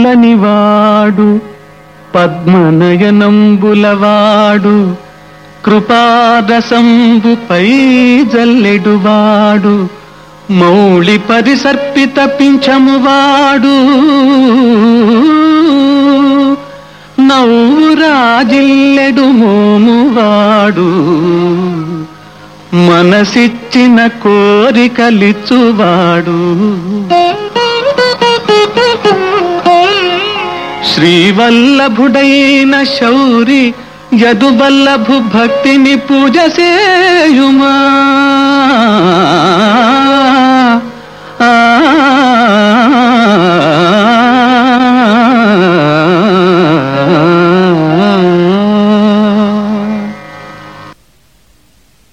చల్లని పద్మనయనంబులవాడు కృపారసంబుపై జల్లెడువాడు మౌళి పరిసర్పిత పింఛమువాడు నౌరాజిల్లెడు మోమువాడు మనసిచ్చిన కోరికలిచ్చువాడు శ్రీవల్లభుడైన శౌరి యదువల్లభు భక్తిని పూజ సేయుమా